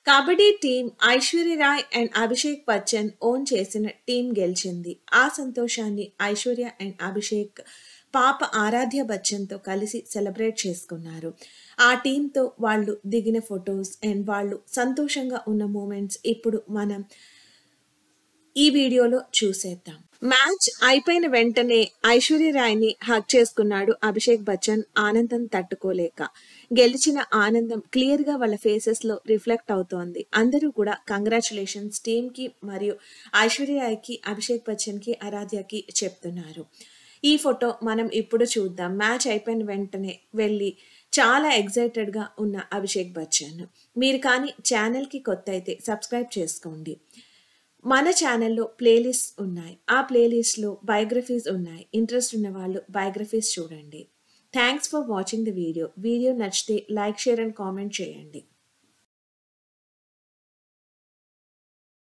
kabaddi team Aishwarya Rai and Abhishek Bachchan own చేసిన team గెలిచింది ఆ సంతోషాన్ని ఐశ్వర్య అండ్ అభిషేక్ పాప ఆరాధ్య బచ్చన్తో కలిసి సెలబ్రేట్ చేసుకున్నారు ఆ టీంతో వాళ్ళు దిగిన ఫొటోస్ అండ్ వాళ్ళు సంతోషంగా ఉన్న మూమెంట్స్ ఇప్పుడు మనం ఈ వీడియోలో చూసేద్దాం మ్యాచ్ అయిపోయిన వెంటనే ఐశ్వర్యరాయ్ని హక్ చేసుకున్నాడు అభిషేక్ బచ్చన్ ఆనందం తట్టుకోలేక గెలిచిన ఆనందం క్లియర్ గా వాళ్ళ ఫేసెస్ లో రిఫ్లెక్ట్ అవుతోంది అందరూ కూడా కంగ్రాచులేషన్స్ టీమ్ కి మరియు ఐశ్వర్యరాయ్కి అభిషేక్ బచ్చన్ కి ఆరాధ్యకి చెప్తున్నారు ఈ ఫోటో మనం ఇప్పుడు చూద్దాం మ్యాచ్ అయిపోయిన వెంటనే వెళ్ళి చాలా ఎగ్జైటెడ్ గా ఉన్న అభిషేక్ బచ్చన్ మీరు కానీ ఛానల్ కి కొత్త అయితే సబ్స్క్రైబ్ చేసుకోండి మన ఛానల్లో ప్లేలిస్ట్ ఉన్నాయి ఆ ప్లేలిస్ట్లో బయోగ్రఫీస్ ఉన్నాయి ఇంట్రెస్ట్ ఉన్న వాళ్ళు బయోగ్రఫీస్ చూడండి thanks for watching the video video నచ్చితే లైక్ షేర్ అండ్ కామెంట్ చేయండి